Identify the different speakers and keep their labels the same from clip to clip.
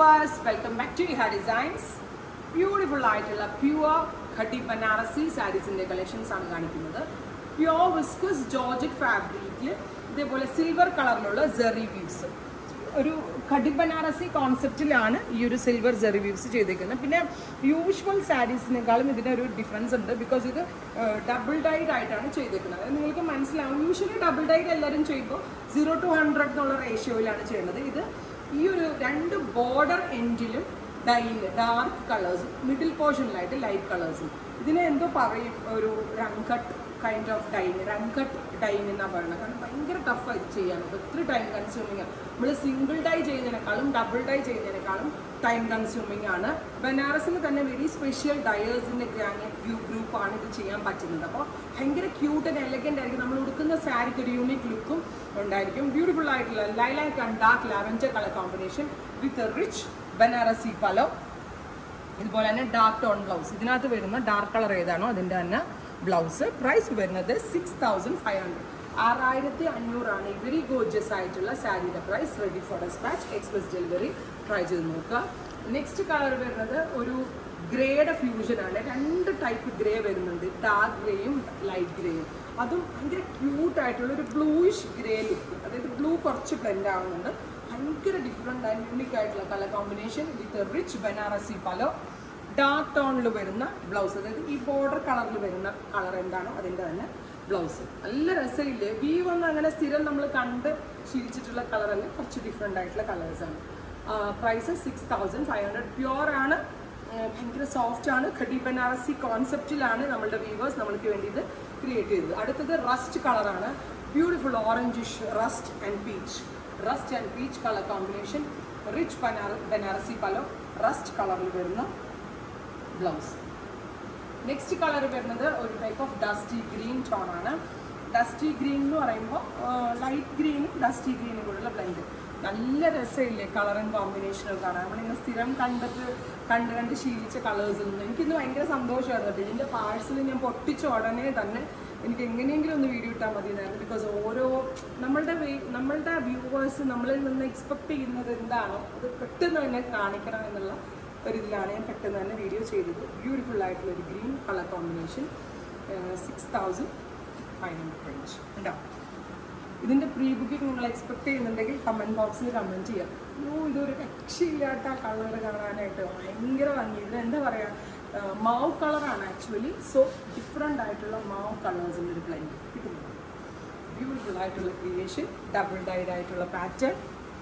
Speaker 1: viewers welcome back to ഇഹ designs beautiful ആയിട്ടുള്ള pure ഖട്ടി Banarasi സാരീസിന്റെ collections ആണ് കാണിക്കുന്നത് പ്യുവർ വിസ്കസ് ജോർജറ്റ് ഫാബ്രിക്കിൽ ഇതേപോലെ സിൽവർ കളറിലുള്ള ജെറി വ്യൂസ് ഒരു ഖടി ബനാറസി കോൺസെപ്റ്റിലാണ് ഈ ഒരു സിൽവർ ജെറി വ്യൂസ് ചെയ്തേക്കുന്നത് പിന്നെ യൂഷ്വൽ സാരീസിനേക്കാളും ഇതിനൊരു ഡിഫറൻസ് ഉണ്ട് ബിക്കോസ് ഇത് ഡബിൾ ഡൈഡ് ആയിട്ടാണ് ചെയ്തേക്കുന്നത് അത് നിങ്ങൾക്ക് മനസ്സിലാവും യൂഷ്വലി ഡബിൾ ഡൈഡ് എല്ലാവരും ചെയ്യുമ്പോൾ സീറോ ടു ഹൺഡ്രഡ് എന്നുള്ള റേഷ്യോയിലാണ് ചെയ്യുന്നത് ഇത് ഈ ഒരു രണ്ട് ബോർഡർ എൻഡിലും ഡൈന് ഡാർക്ക് കളേഴ്സും മിഡിൽ പോർഷനിലായിട്ട് ലൈറ്റ് കളേഴ്സും ഇതിനെ എന്തോ പറയും ഒരു റൺകട്ട് കൈൻഡ് ഓഫ് ഡൈൻ റൺകട്ട് ഡൈൻ എന്നാണ് പറയുന്നത് കാരണം ഭയങ്കര ടഫാണ് ഇത് ചെയ്യാൻ ഒത്തിരി ടൈം കൺസ്യൂമിങ് ആണ് നമ്മൾ single dye ചെയ്യുന്നതിനേക്കാളും double dye ചെയ്യുന്നതിനേക്കാളും time consuming ആണ് ബനാറസിന് തന്നെ വെരി സ്പെഷ്യൽ ഡയേഴ്സിൻ്റെ ഗ്രാനൈറ്റ് വ്യൂ ഗ്രൂപ്പാണ് ഇത് ചെയ്യാൻ പറ്റുന്നത് അപ്പോൾ ഭയങ്കര ക്യൂട്ട് ആൻഡ് എലഗൻ്റ് ആയിരിക്കും നമ്മൾ ഉടുക്കുന്ന സാരിക്ക് ഒരു യൂണിക് ലുക്കും ഉണ്ടായിരിക്കും ബ്യൂട്ടിഫുൾ ആയിട്ടുള്ള lilac and dark lavender colour combination with rich Banarasi പലോ ഇതുപോലെ തന്നെ ഡാർക്ക് ടോൺ ബ്ലൗസ് ഇതിനകത്ത് വരുന്ന ഡാർക്ക് കളർ ഏതാണോ അതിൻ്റെ തന്നെ ബ്ലൗസ് പ്രൈസ് വരുന്നത് സിക്സ് തൗസൻഡ് ഫൈവ് ഹൺഡ്രഡ് ആറായിരത്തി അഞ്ഞൂറാണ് ഈ വെരി ഗോർജസ് ആയിട്ടുള്ള സാരിയുടെ price ready for dispatch express delivery try ചെയ്ത് നോക്കുക നെക്സ്റ്റ് കളർ വരുന്നത് ഒരു ഗ്രേയുടെ ഫ്യൂഷനാണ് രണ്ട് ടൈപ്പ് ഗ്രേ വരുന്നുണ്ട് ഡാർക്ക് ഗ്രേയും ലൈറ്റ് ഗ്രേയും അതും ഭയങ്കര ക്യൂട്ട് ആയിട്ടുള്ള ഒരു ബ്ലൂയിഷ് ഗ്രേ ലുക്ക് അതായത് ബ്ലൂ കുറച്ച് ബ്ലെൻഡ് ആവുന്നുണ്ട് ഭയങ്കര ഡിഫറെൻ്റ് ആൻഡ് യൂണിക് ആയിട്ടുള്ള colour combination with rich Banarasi പലോ dark ടോണിൽ വരുന്ന ബ്ലൗസ് അതായത് ഈ ബോർഡർ കളറിൽ വരുന്ന കളർ എന്താണോ അതിൻ്റെ തന്നെ ബ്ലൗസ് നല്ല രസമില്ലേ വീവ് ഒന്നും അങ്ങനെ സ്ഥിരം നമ്മൾ കണ്ട് ശീലിച്ചിട്ടുള്ള കളറല്ല കുറച്ച് ഡിഫറെൻ്റ് ആയിട്ടുള്ള കളേഴ്സാണ് price six thousand five hundred pure ആണ് ഭയങ്കര സോഫ്റ്റ് ആണ് ഖടി ബനാറസി കോൺസെപ്റ്റിലാണ് നമ്മളുടെ വീവേഴ്സ് നമ്മൾക്ക് വേണ്ടി ഇത് ക്രിയേറ്റ് ചെയ്തത് അടുത്തത് റസ്റ്റ് കളറാണ് beautiful orangish rest and peach rest and peach colour combination rich ബനാറ Banarasi പലോ rest കളറിൽ വരുന്ന ബ്ലൗസ് നെക്സ്റ്റ് കളർ വരുന്നത് ഒരു type of dusty green tone ആണ് ഡസ്റ്റി ഗ്രീൻ എന്ന് പറയുമ്പോൾ ലൈറ്റ് ഗ്രീനും ഡസ്റ്റി ഗ്രീനും കൂടെയുള്ള ബ്ലെൻഡ് നല്ല രസമില്ലേ കളറും കോമ്പിനേഷനും കാണാൻ നമ്മളിങ്ങനെ സ്ഥിരം കണ്ടിട്ട് കണ്ട് കണ്ട് ശീലിച്ച കളേഴ്സിൽ നിന്ന് എനിക്കിന്ന് ഭയങ്കര സന്തോഷമായിരുന്നു കേട്ടോ ഇതിൻ്റെ പാഴ്സൽ ഞാൻ പൊട്ടിച്ച ഉടനെ തന്നെ എനിക്ക് എങ്ങനെയെങ്കിലും ഒന്ന് വീഡിയോ ഇട്ടാൽ മതി എന്നായിരുന്നു ബിക്കോസ് ഓരോ നമ്മളുടെ നമ്മളുടെ വ്യൂവേഴ്സ് നമ്മളിൽ നിന്ന് എക്സ്പെക്ട് ചെയ്യുന്നത് എന്താണോ അത് പെട്ടെന്ന് തന്നെ കാണിക്കണം എന്നുള്ള ഒരു ഇതിലാണ് ഞാൻ പെട്ടെന്ന് തന്നെ വീഡിയോ ചെയ്തത് ബ്യൂട്ടിഫുൾ ആയിട്ടുള്ള ഒരു green colour combination six thousand five hundred range ഉണ്ടോ ഇതിൻ്റെ പ്രീ ബുക്കിംഗ് നിങ്ങൾ എക്സ്പെക്ട് ചെയ്യുന്നുണ്ടെങ്കിൽ കമൻറ്റ് ബോക്സിൽ കമൻറ്റ് ചെയ്യാം അയ്യോ ഇതൊരു രക്ഷയില്ലാത്ത കളർ കാണാനായിട്ട് ഭയങ്കര ഭംഗി ഇതിന് എന്താ പറയുക മാവ് കളറാണ് ആക്ച്വലി സോ ഡിഫറെൻ്റ് ആയിട്ടുള്ള മാവ് കളേഴ്സിൻ്റെ ഒരു ബ്ലെൻഡ് കിട്ടുന്നത് ബ്യൂട്ടിഫുൾ ആയിട്ടുള്ള ക്രിയേഷൻ ഡബിൾ ഡൈഡ് ആയിട്ടുള്ള പാറ്റേൺ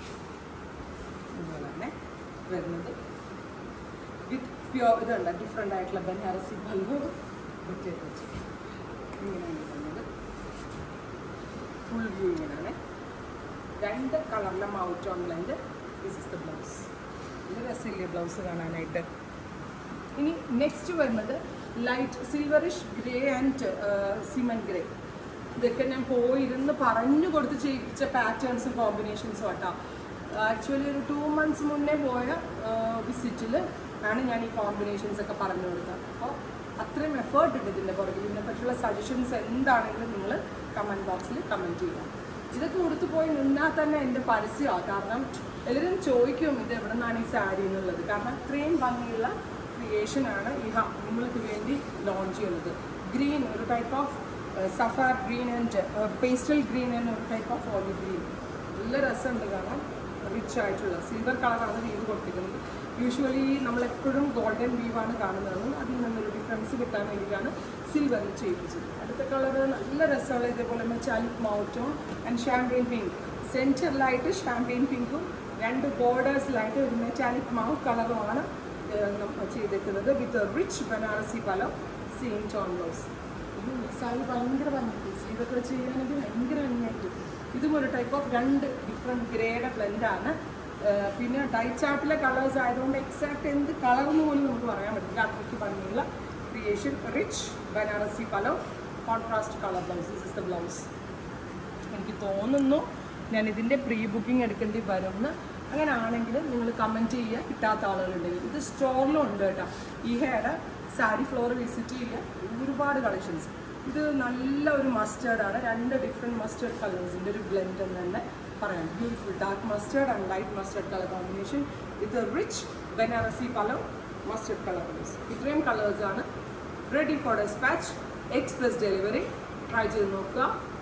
Speaker 1: അതുപോലെ തന്നെ വരുന്നത് വിത്ത് പ്യോർ ഇതുണ്ട് ഡിഫറെൻ്റ് ആയിട്ടുള്ള ബനാറസി ബൾബ് ഇങ്ങനെയാണ് വരുന്നത് ഫുൾ വ്യൂ ഇങ്ങനെയാണ് രണ്ട് കളറിലെ mouth on blind this is the blouse ഇത് രസമില്ലേ ബ്ലൗസ് കാണാനായിട്ട് ഇനി നെക്സ്റ്റ് വരുന്നത് light silverish grey and സിമൻ grey ഇതൊക്കെ ഞാൻ പോയിരുന്ന് പറഞ്ഞു കൊടുത്ത് ചെയ്യിപ്പിച്ച പാറ്റേൺസും കോമ്പിനേഷൻസും ആട്ടോ ആക്ച്വലി ഒരു ടു മന്ത്സ് മുന്നേ പോയ വിസിറ്റിൽ ആണ് ഞാൻ ഈ കോമ്പിനേഷൻസ് ഒക്കെ പറഞ്ഞു കൊടുത്തത് അപ്പോൾ അത്രയും എഫേർട്ട് ഉണ്ട് ഇതിൻ്റെ പുറകിൽ ഇതിനെ പറ്റിയുള്ള സജഷൻസ് എന്താണെങ്കിലും നിങ്ങൾ കമൻറ്റ് ബോക്സിൽ കമൻറ്റ് ചെയ്യുക ഇതൊക്കെ കൊടുത്തു പോയി നിന്നാൽ തന്നെ എൻ്റെ പരസ്യമാണ് കാരണം എല്ലാവരും ചോദിക്കും ഇത് എവിടെ നിന്നാണ് ഈ സാരി എന്നുള്ളത് കാരണം അത്രയും ഭംഗിയുള്ള ക്രിയേഷനാണ് ഈ നിങ്ങൾക്ക് വേണ്ടി ലോഞ്ച് ചെയ്യുന്നത് ഗ്രീൻ ഒരു type of സഫാർ green and pastel green and ഒരു ടൈപ്പ് ഓഫ് ഓലി ഗ്രീൻ നല്ല രസമുണ്ട് കാണാൻ റിച്ച് ആയിട്ടുള്ള സിൽവർ കളറാണ് വീവ് കൊടുത്തിരിക്കുന്നത് യൂഷ്വലി നമ്മളെപ്പോഴും ഗോൾഡൻ വീവാണ് കാണുന്നതെന്നും അതിൽ നിന്നൊരു ഡിഫറൻസ് കിട്ടാൻ വേണ്ടിയിട്ടാണ് സിൽവറിൽ ചെയ്യിപ്പിച്ചത് അടുത്ത കളർ നല്ല രസമുള്ള ഇതേപോലെ മെച്ചാലിക് മൗട്ടും ആൻഡ് ഷാമ്പെയിൻ പിങ്ക് സെൻറ്ററിലായിട്ട് ഷാമ്പെയിൻ പിങ്കും രണ്ട് ബോർഡേഴ്സിലായിട്ട് ഒരു മെറ്റാലിക് മൗ കളറുമാണ് ചെയ്തേക്കുന്നത് വിത്ത് rich Banarasi പലം same tone blouse sari ഭയങ്കര ഭംഗിയായിട്ട് സ്ലീവൊക്കെ വെച്ച് ചെയ്യാനായിട്ട് ഭയങ്കര ഭംഗിയായിട്ട് ഇതും ഒരു ടൈപ്പ് ഓഫ് രണ്ട് ഡിഫറെൻറ്റ് ഗ്രേയുടെ ബ്ലെൻഡാണ് പിന്നെ ഡൈ ചാർട്ടിലെ കളേഴ്സ് ആയതുകൊണ്ട് എക്സാക്ട് എന്ത് കളർ എന്ന് പോലും നമുക്ക് പറയാൻ പറ്റില്ല അത്രയ്ക്ക് ഭംഗിയുള്ള creation rich Banarasi പലോ contrast colour blouse this is the blouse എനിക്ക് തോന്നുന്നു ഞാൻ ഇതിൻ്റെ പ്രീ ബുക്കിംഗ് എടുക്കേണ്ടി വരുമെന്ന് അങ്ങനെ ആണെങ്കിലും നിങ്ങൾ കമൻറ്റ് ചെയ്യുക കിട്ടാത്ത ആളുകളുണ്ടെങ്കിൽ ഇത് സ്റ്റോറിലും ഉണ്ട് കേട്ടോ ഈ ഹെയർ സാരി ഫ്ലോർ വിസിറ്റ് ചെയ്യുക ഒരുപാട് കളക്ഷൻസ് ഇത് നല്ല ഒരു മസ്റ്റേർഡ് ആണ് രണ്ട് ഡിഫറെൻറ്റ് മസ്റ്റേർഡ് കളേഴ്സിൻ്റെ ഒരു ബ്ലെൻഡ് തന്നെ പറയാം beautiful dark mustard and light mustard colour combination with rich Banarasi പലോ mustard colour ഇത്രയും കളേഴ്സാണ് ready for dispatch express delivery try ചെയ്ത് നോക്കുക